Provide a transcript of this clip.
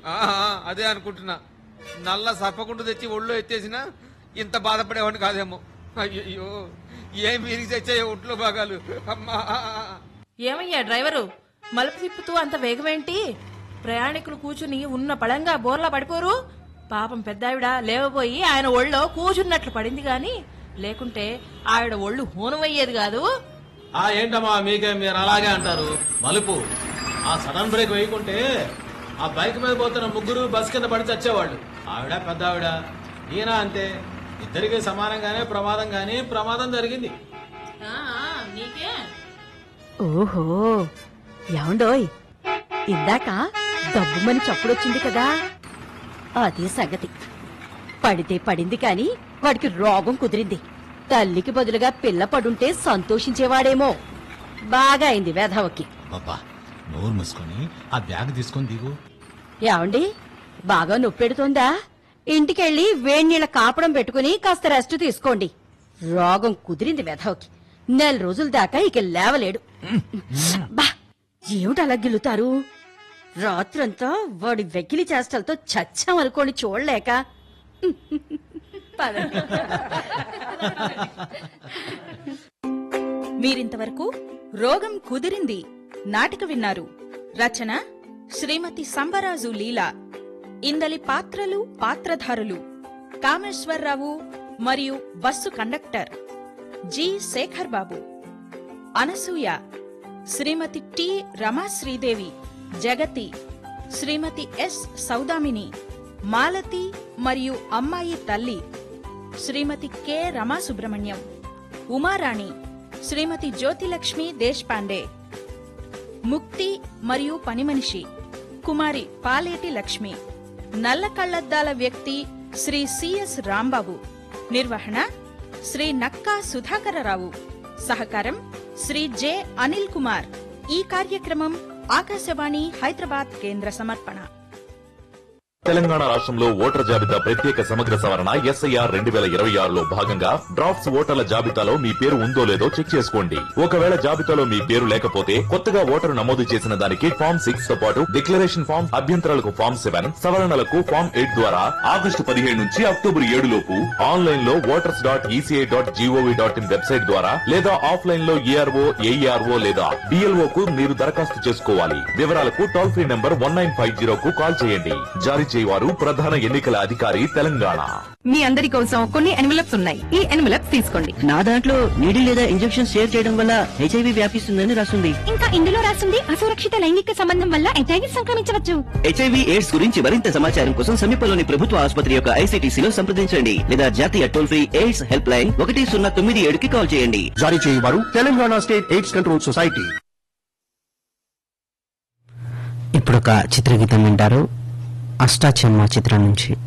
ఆ, ఆ, అదే అనుకుంటున్నా నల్ల సప్పకుండా తెచ్చి ఒళ్ళు ఎత్తేసినా ఇంత బాధపడేవాడిని కాదేమో అయ్యో ఏం విరిగి తెచ్చాయో ఒంట్లో భాగాలు అమ్మా ఏమయ్యా డ్రైవరు మలుపు తిప్పుతూ అంత వేగమేంటి ప్రయాణికులు కూచుని ఉన్న పడంగా బోర్లా పడిపోరు పాపం పెద్దావిడ లేవబోయి ఆయన ఒళ్ళో కూచున్నట్లు పడింది గాని లేకుంటే ఆవిడ ఒళ్ళు హూనమయ్యేది కాదు ఆ ఏంటమ్మా మీకే మీరు అలాగే అంటారు మలుపు ఆ సడన్ బ్రేక్ వేయకుంటే ఆ బైక్ మీద పోతున్న ముగ్గురు బస్ కింద పడి చచ్చేవాళ్ళు ఆవిడ పెద్ద ఆవిడ ఈయన అంతే ఇద్దరికి సమానంగానే ప్రమాదం గాని ప్రమాదం జరిగింది నీకే ఓహో ఏమండోయ్ ఇందాక దబ్బుమని చప్పుడొచ్చింది కదా అదే సంగతి పడితే పడింది కాని వాడికి రోగం కుదిరింది తల్లికి బదులుగా పిల్ల పడుంటే సంతోషించేవాడేమో బాగా అయింది వేధవకి బాబా నోరు మూసుకొని ఆ బ్యాగ్ తీసుకొని దిగు ఏమండి బాగా నొప్పెడుతోందా ఇంటికెళ్ళి వేణీళ్ళ కాపడం పెట్టుకుని కాస్త రెస్ట్ తీసుకోండి రోగం కుదిరింది వెధవకి నెల రోజుల దాకా ఇక లేవలేడు బా ఏమిటి అలా గిల్లుతారు రాత్రంతా వాడి వెకిలి చేష్టలతో చచ్చామనుకోని చూడలేక పదండి. మీరింతవరకు రోగం కుదిరింది నాటిక విన్నారు రచన శ్రీమతి సంబరాజు లీలా ఇందలి పాత్రలు పాత్రధారులు కామేశ్వరరావు మరియు bus conductor G Sekhar Babu Anasuya Srimati T Ramasridevi Jagathi Srimati S Soudamini Malathi మరియు అమ్మాయి తల్లి శ్రీమతి కె రమాసుబ్రహ్మణ్యం ఉమారాణి శ్రీమతి జ్యోతిలక్ష్మి దేశ్పాండే ముక్తి మరియు పనిమనిషి కుమారి పాలేటి లక్ష్మి నల్ల కళ్లద్దాల వ్యక్తి శ్రీ సిఎస్ రాంబాబు నిర్వహణ శ్రీ నక్కా సుధాకరరావు సహకారం శ్రీ జె అనిల్ కుమార్ ఈ కార్యక్రమం ఆకాశవాణి హైదరాబాద్ కేంద్ర సమర్పణ తెలంగాణ రాష్ట్రంలో ఓటర్ జాబితా ప్రత్యేక సమగ్ర సవరణ ఎస్ఐఆర్ రెండు వేల ఇరవై ఆరులో భాగంగా డ్రాఫ్ట్స్ ఓటర్ల జాబితాలో మీ పేరు ఉందో లేదో చెక్ చేసుకోండి ఒకవేళ జాబితాలో మీ పేరు లేకపోతే కొత్తగా ఓటరు నమోదు చేసిన దానికి ఫామ్ సిక్స్ తో పాటు డిక్లరేషన్ ఫామ్ అభ్యంతరాలకు ఫామ్ సెవెన్ సవరణలకు ఫామ్ ఎయిట్ ద్వారా ఆగస్టు పదిహేడు నుంచి అక్టోబర్ ఏడు లోపు ఆన్లైన్ లో voters dot ECI dot GOV dot in website ద్వారా లేదా ఆఫ్లైన్ లో ఏఆర్ఓ ఏఈఆర్ఓ లేదా బిఎల్ఓ కు మీరు దరఖాస్తు చేసుకోవాలి వివరాలకు toll free number one nine five zero కు కాల్ చేయండి జారీ చేయవారు ప్రధాన ఎన్నికల అధికారి తెలంగాణ మీ అందరి కోసం కొన్ని ఎన్వలప్స్ ఉన్నాయి ఈ ఎన్వలప్స్ తీసుకోండి నా దాంట్లో నీడి లేదా ఇంజెక్షన్ షేర్ చేయడం వల్ల హెచ్ఐవి వ్యాపిస్తుందని రాస్తుంది ఇంకా ఇందులో రాసింది అసురక్షిత లైంగిక సంబంధం వల్ల హెచ్ఐవి సంక్రమించవచ్చు హెచ్ఐవి ఎయిడ్స్ గురించి మరింత సమాచారం కోసం సమీపంలోని ప్రభుత్వ ఆసుపత్రి యొక్క ఐసీటీసీలో సంప్రదించండి లేదా జాతీయ toll free AIDS helpline ఒకటి సున్నా తొమ్మిది ఏడుకి కాల్ చేయండి జారీ చేయవారు Telangana state AIDS control society ఇప్పుడు ఒక చిత్రగీతం వింటారు అష్టాచెమ్మ చిత్రం నుంచి